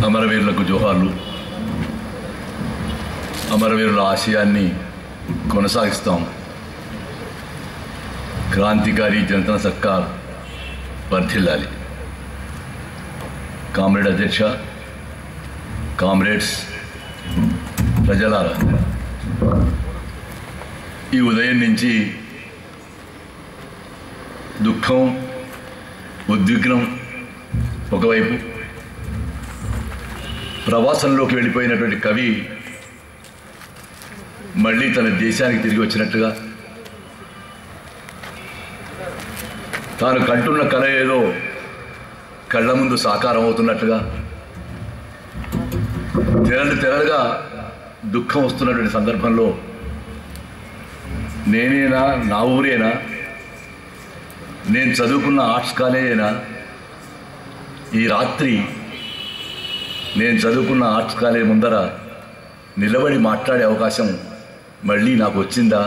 అమరవీరులకు జోహార్లు అమరవీరుల ఆశయాన్ని కొనసాగిస్తాం క్రాంతికారి జనతన సర్కార్ వర్ధిల్లాలి కామ్రేడ్ అధ్యక్ష కామ్రేడ్స్ ప్రజలారా ఈ ఉదయం నుంచి దుఃఖం ఉద్విగ్నం ఒకవైపు ప్రవాసంలోకి వెళ్ళిపోయినటువంటి కవి మళ్ళీ తన దేశానికి తిరిగి వచ్చినట్టుగా తాను కంటున్న కళ ఏదో కళ్ళ ముందు సాకారం అవుతున్నట్టుగా తెరలు తెరలుగా దుఃఖం వస్తున్నటువంటి సందర్భంలో నేనేనా నా ఊరేనా నేను చదువుకున్న ఆర్ట్స్ కాలేజేనా ఈ రాత్రి నేను చదువుకున్న ఆర్ట్స్ కాలేజ్ ముందర నిలబడి మాట్లాడే అవకాశం మళ్ళీ నాకు వచ్చిందా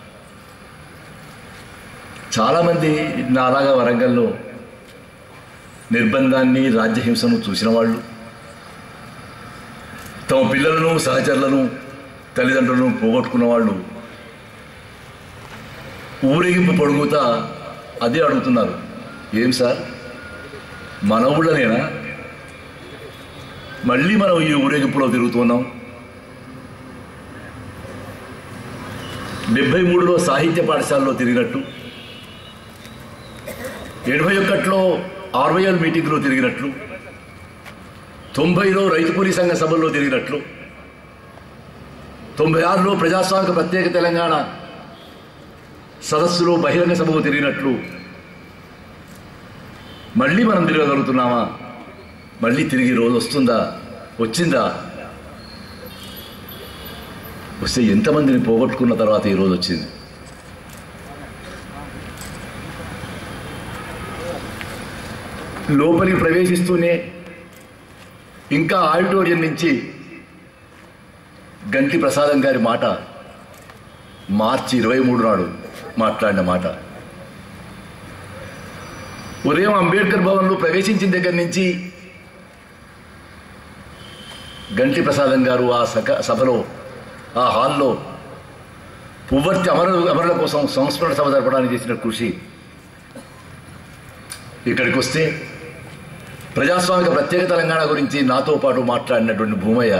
చాలామంది నాలాగా వరంగల్లో నిర్బంధాన్ని రాజ్యహింసను చూసిన వాళ్ళు తమ పిల్లలను సహచరులను తల్లిదండ్రులను పోగొట్టుకున్న వాళ్ళు ఊరేగింపు పొడుగుతా అదే అడుగుతున్నారు ఏం సార్ మన ఊళ్ళనేనా మళ్ళీ మనం ఈ ఊరేగింపులో తిరుగుతున్నాం డెబ్బై మూడులో సాహిత్య పాఠశాలలో తిరిగినట్టు ఎనభై ఒకటిలో ఆర్వైఎల్ మీటింగ్లో తిరిగినట్లు తొంభైలో రైతు కూలీ సంఘ సభల్లో తిరిగినట్లు తొంభై ఆరులో ప్రజాస్వామిక ప్రత్యేక తెలంగాణ సదస్సులో బహిరంగ సభకు తిరిగినట్లు మళ్ళీ మనం తిరగగలుగుతున్నామా మళ్ళీ తిరిగి రోజు వస్తుందా వచ్చిందా వస్తే ఎంతమందిని పోగొట్టుకున్న తర్వాత ఈ రోజు వచ్చింది లోపలికి ప్రవేశిస్తూనే ఇంకా ఆడిటోరియం నుంచి గంటి ప్రసాదం గారి మాట మార్చి ఇరవై మూడు నాడు మాట్లాడిన మాట ఉదయం అంబేద్కర్ భవన్లో ప్రవేశించిన దగ్గర నుంచి గంటి ప్రసాదం గారు ఆ సక సభలో ఆ హాల్లో పువ్వర్తి అమర అమరుల కోసం సంస్మరణ సభ జరపడానికి చేసిన కృషి ఇక్కడికి వస్తే ప్రజాస్వామిక ప్రత్యేక తెలంగాణ గురించి నాతో పాటు మాట్లాడినటువంటి భూమయ్య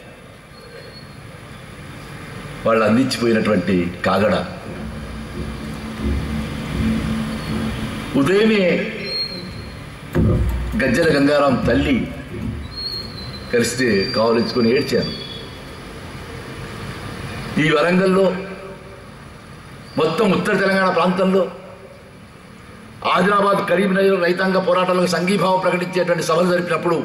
వాళ్ళు అందించిపోయినటువంటి కాగడ ఉదయమే గజ్జల గంగారాం తల్లి కలిస్తే కావలించుకొని ఏడ్చాను ఈ వరంగల్లో మొత్తం ఉత్తర తెలంగాణ ప్రాంతంలో ఆదిలాబాద్ కరీంనగర్ రైతాంగ పోరాటాలకు సంఘీభావం ప్రకటించేటువంటి సభలు జరిపినప్పుడు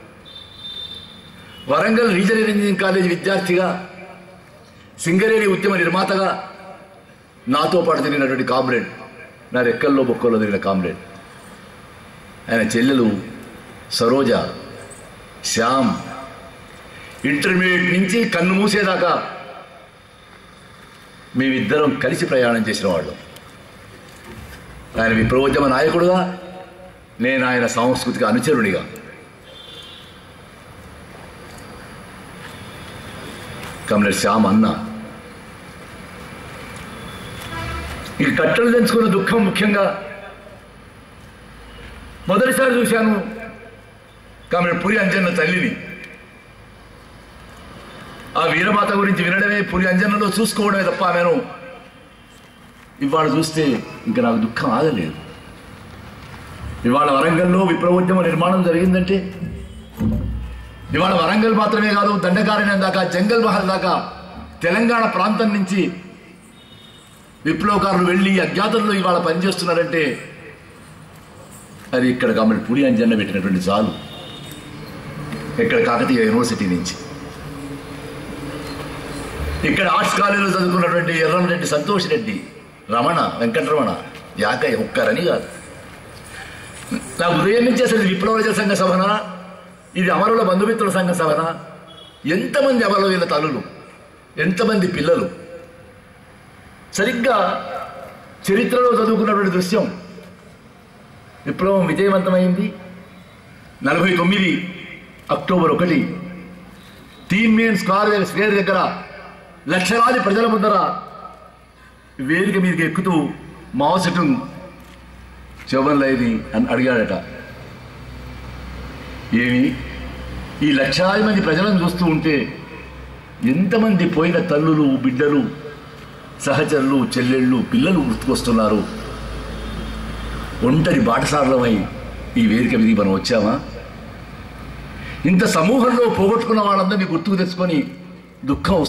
వరంగల్ రీజనల్ ఇంజనీరింగ్ కాలేజ్ విద్యార్థిగా సింగరేణి ఉద్యమ నిర్మాతగా నాతో పాటు తిరిగినటువంటి కామ్రేడ్ నా రెక్కల్లో బొక్కల్లో తిరిగిన కామ్రేడ్ ఆయన చెల్లెలు సరోజ శ్యామ్ ఇంటర్మీడియట్ నుంచి కన్ను మూసేదాకా మేమిద్దరం కలిసి ప్రయాణం చేసిన వాళ్ళం ఆయన విప్లవోద్యమ నాయకుడుగా నేను ఆయన సాంస్కృతిక అనుచరునిగా కమలేట్ శ్యామ్ అన్న ఈ కట్టలు తెంచుకున్న దుఃఖం ముఖ్యంగా మొదటిసారి చూశాను కమలేట్ పురి అంజన్న తల్లిని ఆ వీరమాత గురించి వినడమే పురి అంజన్నలో చూసుకోవడమే తప్ప ఆమెను ఇవాళ చూస్తే ఇంకా నాకు దుఃఖం ఆగలేదు ఇవాళ వరంగల్లో విప్లవోద్యమ నిర్మాణం జరిగిందంటే ఇవాళ వరంగల్ మాత్రమే కాదు దండకారణ్యం దాకా జంగల్ మహల్ దాకా తెలంగాణ ప్రాంతం నుంచి విప్లవకారులు వెళ్ళి అజ్ఞాతంలో ఇవాళ పనిచేస్తున్నారంటే అది ఇక్కడ కాబట్టి పులి అంజన్న పెట్టినటువంటి చాలు ఇక్కడ కాకతీయ యూనివర్సిటీ నుంచి ఇక్కడ ఆర్ట్స్ కాలేజీలో చదువుకున్నటువంటి ఎర్రంరెడ్డి సంతోష్ రెడ్డి రమణ వెంకటరమణ యాకయ్య ఒక్కరని కాదు నా ఉదయం నుంచి అసలు ఇది విప్లవజ సంఘ సభన ఇది అమరుల బంధుమిత్రుల సంఘ సభన ఎంతమంది అమరవీల తల్లులు ఎంతమంది పిల్లలు సరిగ్గా చరిత్రలో చదువుకున్నటువంటి దృశ్యం విప్లవం విజయవంతమైంది నలభై తొమ్మిది అక్టోబర్ ఒకటి తీన్మేన్ స్క్వేర్ స్క్వేర్ దగ్గర లక్షలాది ప్రజల ముందర వేదిక మీదకి ఎక్కుతూ మావో సెటుంగ్ శోభన్లైది అని అడిగాడట ఏమి ఈ లక్షలాది మంది ప్రజలను చూస్తూ ఉంటే ఎంతమంది పోయిన తల్లులు బిడ్డలు సహచరులు చెల్లెళ్ళు పిల్లలు గుర్తుకొస్తున్నారు ఒంటరి బాటసారులమై ఈ వేదిక మీదకి మనం వచ్చామా ఇంత సమూహంలో పోగొట్టుకున్న వాళ్ళందరినీ గుర్తుకు తెచ్చుకొని దుఃఖం